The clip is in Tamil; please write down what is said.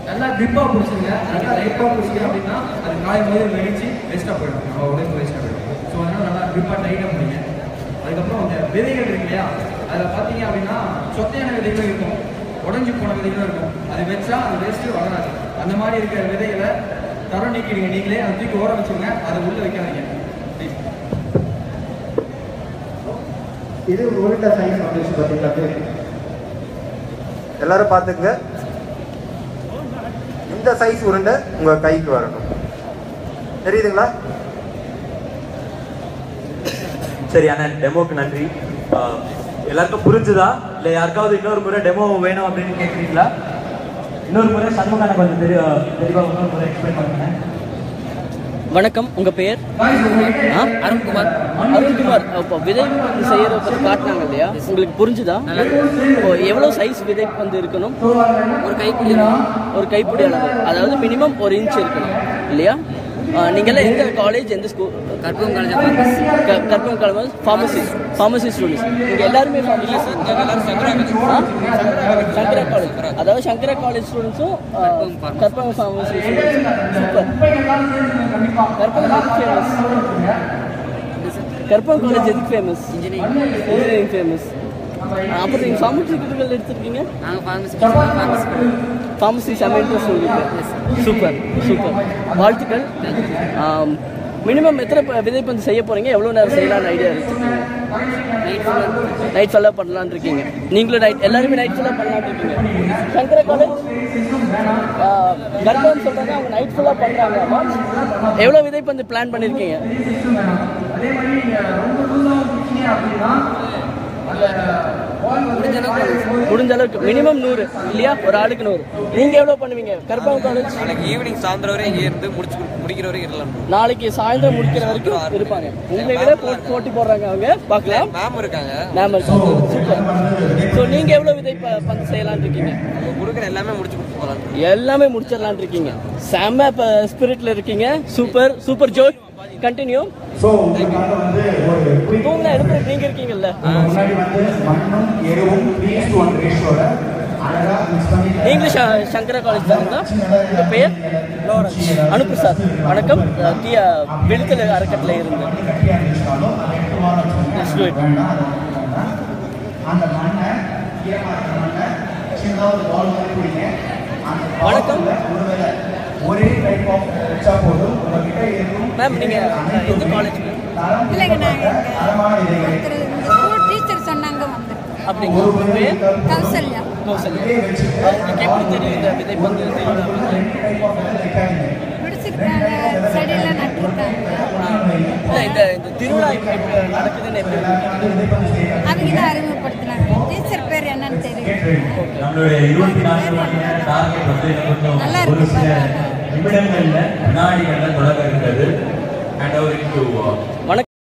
நல்லா grip-ஆ பிடிச்சிருங்க நல்லா லைட்டாக பிடிச்சிங்க அப்படின்னா அது காயும் போது வெடிச்சு வேஸ்ட்டாக போயிடும் நம்ம உடம்பு வேஸ்ட்டாக போயிடும் ஸோ அதனால் நல்லா grip-ஆ டைட்டாக பிடிங்க அதுக்கப்புறம் அந்த விதைகள் இருக்கு இல்லையா அதில் பார்த்தீங்க அப்படின்னா சொத்தையான விதைகளும் இருக்கும் உடஞ்சி போன விதைகளும் இருக்கும் அது வச்சா அது வேஸ்ட்டு வளராது அந்த மாதிரி இருக்கிற விதைகளை தரம் நீக்கிடுங்க நீங்களே அதை தூக்கி ஓர வச்சுருங்க அதை உள்ளே வைக்காதீங்க Please. இது உருண்டை சைஸ் வந்துருச்சு பார்த்தீங்களா எல்லாரும் பார்த்துங்க இந்த சைஸ் உருண்டை உங்க கைக்கு வரணும் தெரியுதுங்களா சரி அண்ணன் டெமோக்கு நன்றி ஆஹ், எல்லாருக்கும் புரிஞ்சுதா இல்லை யாருக்காவது இன்னொரு முறை டெமோ வேணும் அப்படின்னு கேட்குறீங்களா இன்னொரு முறை சண்முகான கொஞ்சம் தெரிய தெளிவாக இன்னொரு முறை எக்ஸ்பிளைன் பண்ணுங்க வணக்கம் உங்க பெயர் ஆ? அருண்குமார் அருண்குமார் இப்போ விதை செய்யறத பத்தி காட்டினாங்க இல்லையா உங்களுக்கு புரிஞ்சுதா இப்போ எவ்வளவு சைஸ் விதை வந்து இருக்கணும் ஒரு கைப்பிடி ஒரு கைப்பிடி அளவு அதாவது மினிமம் ஒரு இன்ச் இருக்கணும் இல்லையா ஆ, நீங்க எல்லாம் எந்த காலேஜ் எந்த school Karpagam college Karpagam college pharmacy pharmacy students நீங்க எல்லாருமே சங்கரா காலேஜ் அதாவது சங்கரா காலேஜ் ஸ்டூடெண்ட்ஸும் Karpagam pharmacy students super Karpagam famous Karpagam college எதுக்கு ஃபேமஸ் இன்ஜினியரிங் இன்ஜினியரிங் ஃபேமஸ் அப்புறம் நீங்கள் ஃபார்மசிட்டிக்கல் எடுத்திருக்கீங்க நாங்கள் ஃபார்மசி ஃபார்மசி ஃபார்மசி செம்ம இன்ட்ரெஸ்ட் உங்களுக்கு சூப்பர் சூப்பர் வாழ்த்துக்கள் மினிமம் எத்தனை ப- விதைப்பந்து செய்ய போறீங்க எவ்வளோ நேரம் செய்யலாம்னு ஐடியா வச்சுருக்கீங்க நைட் ஃபுல்லாக பண்ணலான்னு இருக்கீங்க நீங்களும் நைட் எல்லாருமே நைட் ஃபுல்லாக பண்ணலான்னு இருக்கீங்க சங்கர காலேஜ் கர்ப்பம் சொல்கிறாங்க அவங்க நைட் ஃபுல்லாக பண்ணுறாங்க எவ்வளோ விதைப்பந்து பிளான் பண்ணியிருக்கீங்க அதே மாதிரி நீங்க ரொம்ப லூஸாக பிடிச்சிங்க அப்படின்னா அந்த முடிஞ்ச அளவுக்கு மினிமம் நூறு இல்லையா ஒரு ஆளுக்கு நூறு நீங்க எவ்வளவு பண்ணுவீங்க கற்பகம் காலேஜ் நாளைக்கு ஈவினிங் சாயந்தரம் வரை இங்கே இருந்து முடிச்சு முடிக்கிற வரைக்கும் இருக்கலாம் நாளைக்கு சாயந்தரம் முடிக்கிற வரைக்கும் இருப்பாங்க உங்களை விட போட்டி போட்டி போடுறாங்க அவங்க பார்க்கலாம் மேம் இருக்காங்க மேம் இருக்காங்க சூப்பர் ஸோ நீங்க எவ்வளவு விதை ப- பந்து செய்யலாம்னு இருக்கீங்க அவங்க கொடுக்குற எல்லாமே முடிச்சு கொடுத்து போகலாம் எல்லாமே முடிச்சிடலாம்னு இருக்கீங்க செம்ம ஸ்பிரிட்ல இருக்கீங்க super super joy continue so உங்களுக்காக வந்து ஒரு quick தூங்கினா எடுப்பு நீங்க இருக்கீங்கல்ல உங்க முன்னாடி வந்து மண்ணும் எருவும் த்ரீ டு ஒன் ரேஷியோட அழகா மிக்ஸ் பண்ணி நீங்களும் ச- சங்கரா காலேஜ் தானுங்களா உங்க பெயர் அனுப்பிரசாத் வணக்கம் அஹ், டி விழுத்தல் அறக்கட்டளை இருந்து கட்டியா இருந்துச்சாலும் அதை எட்டு வாரம் Let's do it. வேண்டாம் அதை பண்ண வேண்டாம் அந்த மண்ணை ஈரமா இருக்கிற மண்ணை சின்னதாக ஒரு பால் மாதிரி பிடிங்க அந்த ball வணக்கம். ல ஒருவேளை ஒரே டைப் ஆஃப் வச்சா போதும் உங்ககிட்ட இருக்கும் மேம் நீங்க அஹ், எந்த காலேஜ் தரம் இல்லைங்க நாங்கள் தரமான விதைகளை ஒருத்தர் இந்த ஸ்கூல் டீச்சர் சொன்னாங்க வந்திருக்கோம் அப்படிங்களா உங்க பேர் கௌசல்யா கௌசல்யா அவங்களுக்கு எப்படி தெரியும் இந்த விதை பந்து தெரியும் பிடிச்சிருக்காங்க செடியெல்லாம் நட்டுருக்காங்க இல்ல இந்த இந்த திருவிழா இப்ப இப்ப நடக்குதுன்னு எப்படி அவங்க தான் அறிமுகப்படுத்தினாங்க டீச்சர் பேர் என்னன்னு தெரியும் நம்மளுடைய இருபத்தி நான்கு மணி நேர டார்கெட் வந்து கொஞ்சம் நல்லா ஒரு இருக்கு சில பாருங்க. நிமிடங்கள்ல வினாடிகள்ல தொடங்க இருக்கிறது அண்ட் அவர் இன்டு வணக்கம்